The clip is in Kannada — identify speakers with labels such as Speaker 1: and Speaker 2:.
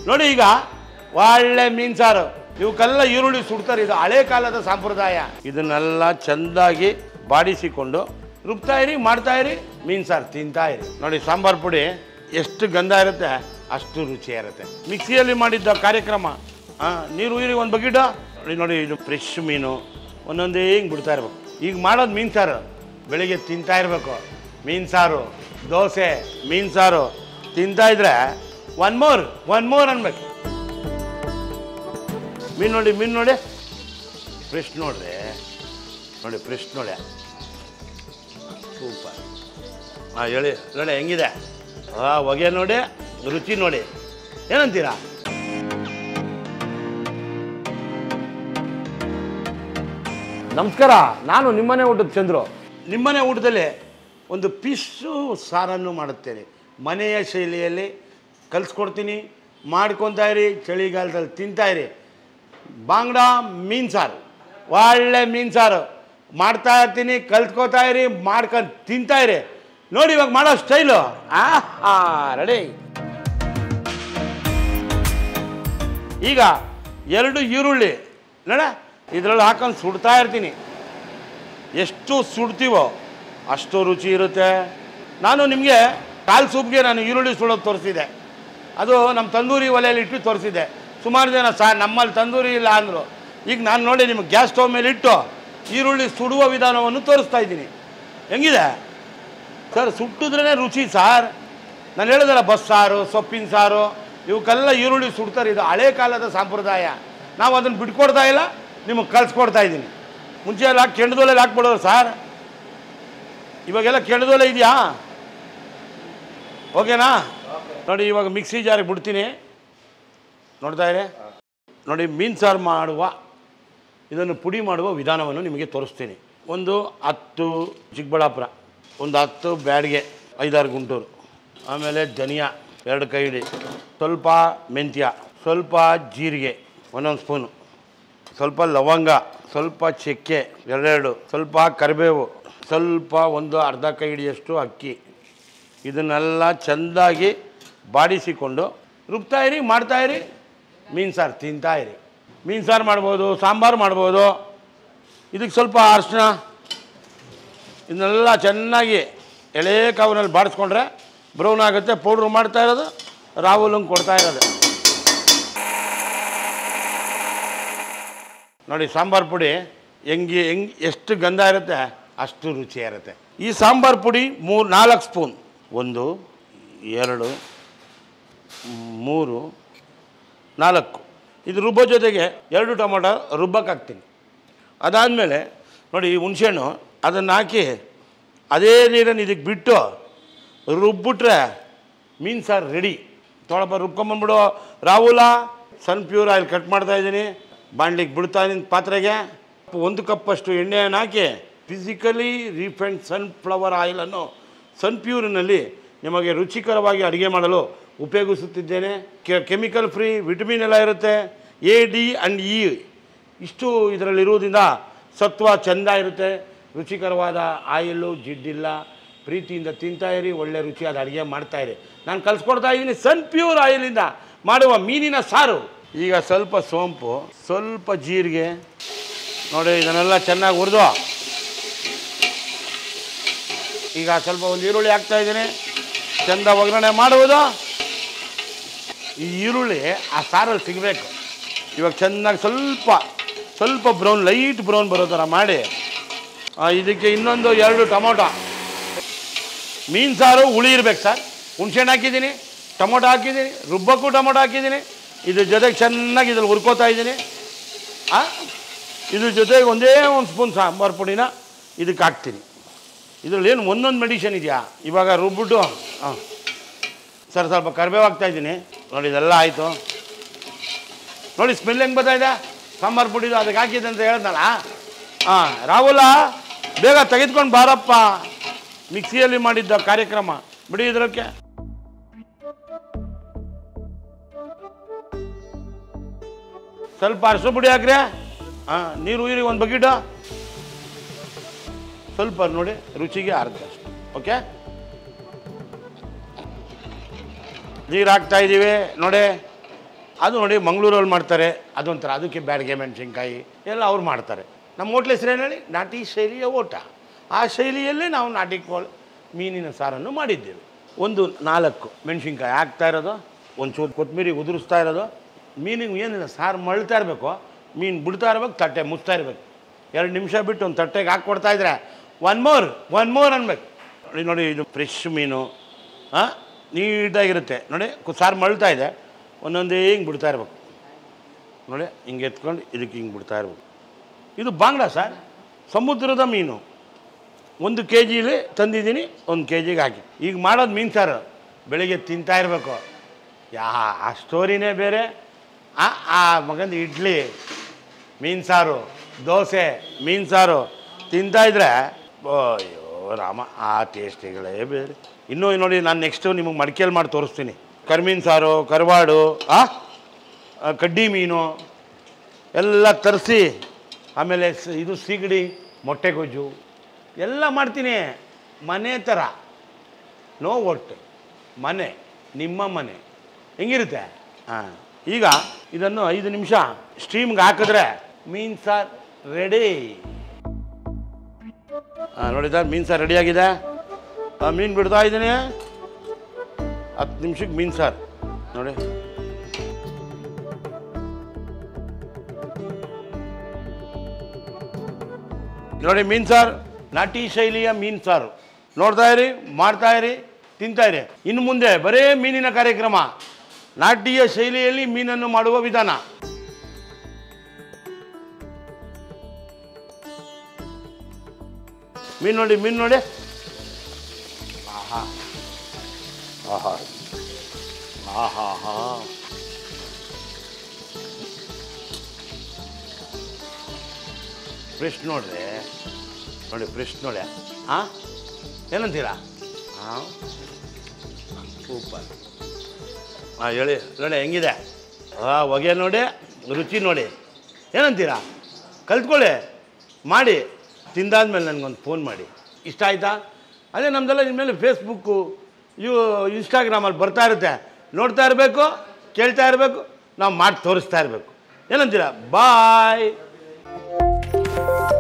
Speaker 1: ನೋಡಿ ಈಗ ಒಳ್ಳೆ ಮೀನ್ ಸಾರು ಇವಕ್ಕೆಲ್ಲ ಈರುಳ್ಳಿ ಸುಡ್ತಾರೆ ಇದು ಹಳೆ ಕಾಲದ ಸಂಪ್ರದಾಯ ಇದನ್ನೆಲ್ಲ ಚೆಂದಾಗಿ ಬಾಡಿಸಿಕೊಂಡು ರುಬ್ತಾ ಇರಿ ಮಾಡ್ತಾ ಇರಿ ಮೀನ್ ಸಾರು ತಿಂತಾ ಇರಿ ನೋಡಿ ಸಾಂಬಾರ್ ಪುಡಿ ಎಷ್ಟು ಗಂಧ ಇರುತ್ತೆ ಅಷ್ಟು ರುಚಿ ಇರುತ್ತೆ ಮಿಕ್ಸಿಯಲ್ಲಿ ಮಾಡಿದ್ದ ಕಾರ್ಯಕ್ರಮ ಆ, ನೀರು ಉಯಿರಿ ಒಂದು ಬಗಿಡ ನೋಡಿ ನೋಡಿ ಇದು ಫ್ರೆಶ್ ಮೀನು ಒಂದೊಂದೇ ಹಿಂಗೆ ಬಿಡ್ತಾ ಇರ್ಬೇಕು ಈಗ ಮಾಡೋದು ಮೀನು ಸಾರು ಬೆಳಿಗ್ಗೆ ತಿಂತಾ ಇರಬೇಕು ಮೀನು ಸಾರು ದೋಸೆ ಮೀನು ಸಾರು ತಿಂತಾ ಇದ್ರೆ ಒನ್ ಮೋರ್ ಒನ್ ಮೋರ್ ಅನ್ಬೇಕು ಮೀನು ನೋಡಿ ಮೀನು ನೋಡಿ ಫ್ರೆಶ್ ನೋಡ್ರಿ ನೋಡಿ ಫ್ರೆಶ್ ನೋಡಿ ಸೂಪರ್ ಹಾಂ ಹೇಳಿ ನೋಡಿ ಹೆಂಗಿದೆ ಆ ಹೊಗೆ ನೋಡಿ ರುಚಿ ನೋಡಿ ಏನಂತೀರಾ ನಮಸ್ಕಾರ ನಾನು ನಿಮ್ಮನೆ ಊಟದ ಚಂದ್ರು ನಿಮ್ಮನೆ ಊಟದಲ್ಲಿ ಒಂದು ಪಿಸ್ಸು ಸಾರನ್ನು ಮಾಡುತ್ತೇನೆ ಮನೆಯ ಶೈಲಿಯಲ್ಲಿ ಕಲಿಸ್ಕೊಡ್ತೀನಿ ಮಾಡ್ಕೊತಾ ಇರಿ ಚಳಿಗಾಲದಲ್ಲಿ ತಿಂತಾ ಇರಿ ಬಾಂಗ್ಡ ಮೀನು ಸಾರು ಒಳ್ಳೆ ಮೀನು ಸಾರು ಮಾಡ್ತಾ ಇರ್ತೀನಿ ಕಲ್ತ್ಕೋತಾ ಇರಿ ಮಾಡ್ಕೊಂಡು ತಿಂತಾ ಇರಿ ನೋಡಿ ಇವಾಗ ಮಾಡೋ ಸ್ಟೈಲು ಆ ರೆಡಿ ಈಗ ಎರಡು ಈರುಳ್ಳಿ ನೋಡ ಇದರಲ್ಲಿ ಹಾಕೊಂಡು ಸುಡ್ತಾ ಇರ್ತೀನಿ ಎಷ್ಟು ಸುಡ್ತೀವೋ ಅಷ್ಟು ರುಚಿ ಇರುತ್ತೆ ನಾನು ನಿಮಗೆ ಕಾಲು ಸೂಪ್ಗೆ ನಾನು ಈರುಳ್ಳಿ ಸುಡೋದು ತೋರಿಸಿದೆ ಅದು ನಮ್ಮ ತಂದೂರಿ ಒಲೆಯಲ್ಲಿ ಇಟ್ಟು ತೋರಿಸಿದ್ದೆ ಸುಮಾರು ಜನ ಸಾ ನಮ್ಮಲ್ಲಿ ತಂದೂರಿ ಇಲ್ಲ ಅಂದರು ಈಗ ನಾನು ನೋಡಿ ನಿಮಗೆ ಗ್ಯಾಸ್ ಸ್ಟವ್ ಮೇಲೆ ಇಟ್ಟು ಈರುಳ್ಳಿ ಸುಡುವ ವಿಧಾನವನ್ನು ತೋರಿಸ್ತಾ ಇದ್ದೀನಿ ಹೆಂಗಿದೆ ಸರ್ ಸುಟ್ಟಿದ್ರೇ ರುಚಿ ಸಾರ್ ನಾನು ಹೇಳಿದಲ್ಲ ಬಸ್ಸಾರು ಸೊಪ್ಪಿನ ಸಾರು ಇವಕ್ಕೆಲ್ಲ ಈರುಳ್ಳಿ ಸುಡ್ತಾರೆ ಇದು ಹಳೆ ಕಾಲದ ಸಂಪ್ರದಾಯ ನಾವು ಅದನ್ನು ಬಿಟ್ಕೊಡ್ತಾ ಇಲ್ಲ ನಿಮಗೆ ಕಳ್ಸ್ಕೊಡ್ತಾ ಇದ್ದೀನಿ ಮುಂಚೆ ಎಲ್ಲ ಕೆಂಡದೊಲೆಯಲ್ಲಿ ಹಾಕ್ಬಿಡೋರು ಸಾರ್ ಇವಾಗೆಲ್ಲ ಕೆಂಡದೊಲೆ ಇದೆಯಾ ಓಕೆನಾ ನೋಡಿ ಇವಾಗ ಮಿಕ್ಸಿ ಜಾರಿಗೆ ಬಿಡ್ತೀನಿ ನೋಡ್ತಾ ಇರಿ ನೋಡಿ ಮೀನು ಸಾರು ಮಾಡುವ ಇದನ್ನು ಪುಡಿ ಮಾಡುವ ವಿಧಾನವನ್ನು ನಿಮಗೆ ತೋರಿಸ್ತೀನಿ ಒಂದು ಹತ್ತು ಚಿಕ್ಕಬಳ್ಳಾಪುರ ಒಂದು ಹತ್ತು ಬ್ಯಾಡ್ಗೆ ಐದಾರು ಗುಂಟೂರು ಆಮೇಲೆ ಧನಿಯಾ ಎರಡು ಕೈ ಹಿಡಿ ಸ್ವಲ್ಪ ಮೆಂತ್ಯ ಸ್ವಲ್ಪ ಜೀರಿಗೆ ಒಂದೊಂದು ಸ್ಪೂನು ಸ್ವಲ್ಪ ಲವಂಗ ಸ್ವಲ್ಪ ಚಕ್ಕೆ ಎರಡೆರಡು ಸ್ವಲ್ಪ ಕರಿಬೇವು ಸ್ವಲ್ಪ ಒಂದು ಅರ್ಧ ಕೈ ಹಿಡಿಯಷ್ಟು ಅಕ್ಕಿ ಇದನ್ನೆಲ್ಲ ಚೆಂದಾಗಿ ಬಾಡಿಸಿಕೊಂಡು ರುಬ್ತಾ ಇರಿ ಮಾಡ್ತಾ ಇರಿ ಮೀನು ಸಾರು ತಿಂತಾ ಇರಿ ಮೀನು ಸಾರು ಮಾಡ್ಬೋದು ಸಾಂಬಾರು ಮಾಡ್ಬೋದು ಇದಕ್ಕೆ ಸ್ವಲ್ಪ ಅರಿಶಿನ ಇದನ್ನೆಲ್ಲ ಚೆನ್ನಾಗಿ ಎಳೆ ಕಾವಿನಲ್ಲಿ ಬಾಡಿಸ್ಕೊಂಡ್ರೆ ಬ್ರೌನ್ ಆಗುತ್ತೆ ಪೌಡ್ರ್ ಮಾಡ್ತಾ ಇರೋದು ರಾಹುಲಂಗೆ ಕೊಡ್ತಾ ಇರೋದು ನೋಡಿ ಸಾಂಬಾರು ಪುಡಿ ಹೆಂಗೆ ಹೆಂಗೆ ಎಷ್ಟು ಗಂಧ ಇರುತ್ತೆ ಅಷ್ಟು ರುಚಿ ಇರುತ್ತೆ ಈ ಸಾಂಬಾರು ಪುಡಿ ಮೂರು ನಾಲ್ಕು ಸ್ಪೂನ್ ಒಂದು ಎರಡು ಮೂರು ನಾಲ್ಕು ಇದು ರುಬ್ಬೋ ಜೊತೆಗೆ ಎರಡು ಟೊಮೊಟೊ ರುಬ್ಬಕ್ಕೆ ಹಾಕ್ತೀನಿ ಅದಾದಮೇಲೆ ನೋಡಿ ಈ ಹುಣಸೆಹಣ್ಣು ಅದನ್ನು ಹಾಕಿ ಅದೇ ನೀರನ್ನು ಇದಕ್ಕೆ ಬಿಟ್ಟು ರುಬ್ಬಿಟ್ರೆ ಮೀನು ಸಾರು ರೆಡಿ ತೊಳಪ ರುಬ್ಕೊಂಬಂದ್ಬಿಡು Rahul Sunpure oil cut ಮಾಡ್ತಾ ಇದ್ದೀನಿ ಬಾಣ್ಲಿಗೆ ಬಿಡ್ತಾ ಇದ್ದೀನಿ ಪಾತ್ರೆಗೆ ಒಂದು ಕಪ್ಪಷ್ಟು ಎಣ್ಣೆಯನ್ನು ಹಾಕಿ ಫಿಸಿಕಲಿ ರೀಫೈಂಡ್ ಸನ್ಫ್ಲವರ್ ಆಯಿಲನ್ನು ಸನ್ ಪ್ಯೂರಿನಲ್ಲಿ ನಿಮಗೆ ರುಚಿಕರವಾಗಿ ಅಡುಗೆ ಮಾಡಲು ಉಪಯೋಗಿಸುತ್ತಿದ್ದೇನೆ ಕೆಮಿಕಲ್ ಫ್ರೀ ವಿಟಮಿನ್ ಎಲ್ಲ ಇರುತ್ತೆ ಎ ಡಿ ಆ್ಯಂಡ್ ಇ ಇಷ್ಟು ಇದರಲ್ಲಿರುವುದರಿಂದ ಸತ್ವ ಚೆಂದ ಇರುತ್ತೆ ರುಚಿಕರವಾದ ಆಯಿಲು ಜಿಡ್ಡಿಲ್ಲ ಪ್ರೀತಿಯಿಂದ ತಿಂತಾ ಇರಿ ಒಳ್ಳೆ ರುಚಿಯಾದ ಅಡುಗೆ ಮಾಡ್ತಾ ಇರಿ ನಾನು ಕಲಿಸ್ಕೊಡ್ತಾ ಇದ್ದೀನಿ ಸನ್ ಪ್ಯೂರ್ ಆಯಿಲಿಂದ ಮಾಡುವ ಮೀನಿನ ಸಾರು ಈಗ ಸ್ವಲ್ಪ ಸೋಂಪು ಸ್ವಲ್ಪ ಜೀರಿಗೆ ನೋಡಿ ಇದನ್ನೆಲ್ಲ ಚೆನ್ನಾಗಿ ಹುರಿದು ಈಗ ಸ್ವಲ್ಪ ಒಂದು ಈರುಳ್ಳಿ ಹಾಕ್ತಾ ಇದ್ದೀನಿ ಚೆಂದ ಒಗ್ಗರಣೆ ಮಾಡುವುದು ಈ ಈರುಳ್ಳಿ ಆ ಸಾರಲ್ಲಿ ಸಿಗಬೇಕು ಇವಾಗ ಚೆನ್ನಾಗಿ ಸ್ವಲ್ಪ ಸ್ವಲ್ಪ ಬ್ರೌನ್ ಲೈಟ್ ಬ್ರೌನ್ ಬರೋ ಥರ ಮಾಡಿ ಆ, ಇದಕ್ಕೆ ಇನ್ನೊಂದು ಎರಡು ಟೊಮೊಟೊ ಮೀನು ಸಾರು ಹುಳಿ ಇರ್ಬೇಕು ಸರ್ ಹುಣ್ಸೆಹಣ್ಣು ಹಾಕಿದ್ದೀನಿ ಟೊಮೊಟೊ ಹಾಕಿದ್ದೀನಿ ರುಬ್ಬಕ್ಕೂ ಟೊಮೊಟೊ ಹಾಕಿದ್ದೀನಿ ಇದ್ರ ಜೊತೆಗೆ ಚೆನ್ನಾಗಿ ಇದ್ರಲ್ಲಿ ಹುರ್ಕೋತಾ ಇದ್ದೀನಿ ಆ, ಇದ್ರ ಜೊತೆಗೆ ಒಂದೇ ಒಂದು ಸ್ಪೂನ್ ಸಾಂಬಾರು ಪುಡಿನ ಇದಕ್ಕೆ ಹಾಕ್ತೀನಿ ಇದ್ರಲ್ಲಿ ಏನು ಒಂದೊಂದು ಮೆಡಿಷನ್ ಇದೆಯಾ ಇವಾಗ ರುಬ್ಬಿಟ್ಟು ಹಾಂ ಸರ್ ಸ್ವಲ್ಪ ಕರಿಬೇವು ಹಾಕ್ತಾ ಇದ್ದೀನಿ ನೋಡಿ ಇದೆಲ್ಲ ಆಯಿತು ನೋಡಿ ಸ್ಮೆಲ್ ಹೆಂಗೆ ಬರ್ತಾ ಇದೆ ಸಾಂಬಾರು ಪುಡಿದು ಅದಕ್ಕೆ ಹಾಕಿದೆ ಅಂತ ಹೇಳ್ದಲ್ಲ ಹಾಂ ರಾಹುಲ ಬೇಗ ತೆಗೆದುಕೊಂಡು ಬಾರಪ್ಪ ಮಿಕ್ಸಿಯಲ್ಲಿ ಮಾಡಿದ್ದ ಕಾರ್ಯಕ್ರಮ ಬಿಡಿ ಇದಕ್ಕೆ ಸ್ವಲ್ಪ ಅರಸು ಪುಡಿ ಹಾಕ್ರಿ ಹಾಂ ನೀರು ಉಯಿರಿ ಒಂದು ಬಕೆಟ್ ಸ್ವಲ್ಪ ನೋಡಿ ರುಚಿಗೆ ಅರ್ಧ ಅಷ್ಟು ಓಕೆ ನೀರು ಹಾಕ್ತಾ ಇದ್ದೀವಿ ನೋಡಿ ಅದು ನೋಡಿ ಮಂಗಳೂರಲ್ಲಿ ಮಾಡ್ತಾರೆ ಅದೊಂಥರ ಅದಕ್ಕೆ ಬ್ಯಾಡಿಗೆ ಮೆಣಸಿನ್ಕಾಯಿ ಎಲ್ಲ ಅವ್ರು ಮಾಡ್ತಾರೆ ನಮ್ಮ ಹೋಟ್ಲ್ ಹೆಸರು ಏನು ಹೇಳಿ ನಾಟಿ ಶೈಲಿಯ ಓಟ ಆ ಶೈಲಿಯಲ್ಲೇ ನಾವು ನಾಟಿ ಕೋಲ್ ಮೀನಿನ ಸಾರನ್ನು ಮಾಡಿದ್ದೇವೆ ಒಂದು ನಾಲ್ಕು ಮೆಣಸಿನ್ಕಾಯಿ ಹಾಕ್ತಾ ಇರೋದು ಒಂಚೂರು ಕೊತ್ತಂಬರಿ ಉದುರಿಸ್ತಾ ಇರೋದು ಮೀನಿಗೆ ಏನಿಲ್ಲ ಸಾರು ಮಳ್ತಾ ಇರಬೇಕು ಮೀನು ಬಿಡ್ತಾ ಇರ್ಬೇಕು ತಟ್ಟೆ ಮುಚ್ತಾ ಇರಬೇಕು ಎರಡು ನಿಮಿಷ ಬಿಟ್ಟು ಒಂದು ತಟ್ಟೆಗೆ ಹಾಕಿ ಕೊಡ್ತಾ ಇದ್ರೆ ಒನ್ ಮೋರ್ ಒನ್ ಮೋರ್ ಅನ್ಬೇಕು ನೋಡಿ ನೋಡಿ ಇದು ಫ್ರೆಶ್ ಮೀನು ಹಾಂ ನೀಟಾಗಿರುತ್ತೆ ನೋಡಿ ಕು- ಸಾರು ಮಳ್ತಾ ಇದೆ ಒಂದೊಂದೇ ಹಿಂಗೆ ಬಿಡ್ತಾ ಇರ್ಬೇಕು ನೋಡಿ ಹಿಂಗೆ ಎತ್ಕೊಂಡು ಇದಕ್ಕೆ ಹಿಂಗೆ ಬಿಡ್ತಾ ಇರ್ಬೇಕು ಇದು ಬಾಂಗ್ಲಾ ಸರ್ ಸಮುದ್ರದ ಮೀನು ಒಂದು ಕೆ ಜಿಲಿ ತಂದಿದ್ದೀನಿ ಒಂದು ಕೆ ಜಿಗೆ ಹಾಕಿ ಈಗ ಮಾಡೋದು ಮೀನು ಸಾರು ಬೆಳಿಗ್ಗೆ ತಿಂತಾ ಇರಬೇಕು ಯಾ ಆ ಸ್ಟೋರಿನೇ ಬೇರೆ ಆ ಆ ಮಗಂದು ಇಡ್ಲಿ ಮೀನು ಸಾರು ದೋಸೆ ಮೀನು ಸಾರು ತಿಂತಾ ಇದ್ರೆ ಅಯ್ಯೋ ರಾಮ ಆ ಟೇಸ್ಟಿಗಳೇ ಬೇರೆ ಇನ್ನೂ ನೋಡಿ ನಾನು ನೆಕ್ಸ್ಟು ನಿಮಗೆ ಮಡಿಕೆಯಲ್ಲಿ ಮಾಡಿ ತೋರಿಸ್ತೀನಿ ಕರ್ಮೀನು ಸಾರು ಕರ್ವಾಡು ಆ ಆ, ಕಡ್ಡಿ ಮೀನು ಎಲ್ಲ ತರಿಸಿ ಆಮೇಲೆ ಸ- ಇದು ಸೀಗಡಿ ಮೊಟ್ಟೆ ಗೊಜ್ಜು ಎಲ್ಲ ಮಾಡ್ತೀನಿ ಮನೆ ಥರ ನೋ ಒಟ್ಟು ಮನೆ ನಿಮ್ಮ ಮನೆ ಹೆಂಗಿರುತ್ತೆ ಹಾಂ ಈಗ ಇದನ್ನು ಐದು ನಿಮಿಷ ಸ್ಟೀಮ್ಗೆ ಹಾಕಿದ್ರೆ ಮೀನು ಸಾರು ರೆಡಿ ಹಾಂ ನೋಡಿ ಸರ್ ಮೀನು ಸಾರು ರೆಡಿಯಾಗಿದೆ ಮೀನು ಬಿಡ್ತಾ ಇದ್ದೀನಿ ಹತ್ತು ನಿಮಿಷಕ್ಕೆ ಮೀನು ಸಾರು ನೋಡಿ ನೋಡಿ ಮೀನು ಸಾರು ನಾಟಿ ಶೈಲಿಯ ಮೀನು ಸಾರು ನೋಡ್ತಾ ಇರಿ ಮಾಡ್ತಾ ಇರಿ ತಿಂತಾ ಇರಿ ಇನ್ನು ಮುಂದೆ ಬರೇ ಮೀನಿನ ಕಾರ್ಯಕ್ರಮ ನಾಟ್ಯ ಶೈಲಿಯಲ್ಲಿ ಮೀನನ್ನು ಮಾಡುವ ವಿಧಾನ ಮೀನು ನೋಡಿ ಮೀನು ನೋಡಿ ಆಹಾ ಆಹಾ ಆಹಾ ಹಾ ಫ್ರೆಶ್ ನೋಡ್ರಿ ನೋಡಿ ಫ್ರೆಶ್ ನೋಡಿ ಹಾಂ ಏನಂತೀರಾ ಹಾಂ ಸೂಪರ್ ಹಾಂ ಹೇಳಿ ನೋಡಿ ಹೆಂಗಿದೆ ಹಾಂ ಹೊಗೆ ನೋಡಿ ರುಚಿ ನೋಡಿ ಏನಂತೀರಾ ಕಲ್ತ್ಕೊಳ್ಳಿ ಮಾಡಿ ತಿಂದಾದ್ಮೇಲೆ ನನಗೊಂದು ಫೋನ್ ಮಾಡಿ ಇಷ್ಟ ಆಯ್ತಾ ಅದೇ ನಮ್ಮದೆಲ್ಲ ಇನ್ಮೇಲೆ ಫೇಸ್ಬುಕ್ಕು ಇವು ಇನ್ಸ್ಟಾಗ್ರಾಮಲ್ಲಿ ಬರ್ತಾ ಇರುತ್ತೆ ನೋಡ್ತಾ ಇರಬೇಕು ಕೇಳ್ತಾ ಇರಬೇಕು ನಾವು ಮಾಡಿ ತೋರಿಸ್ತಾ ಇರಬೇಕು ಏನಂತೀರಾ ಬಾಯ್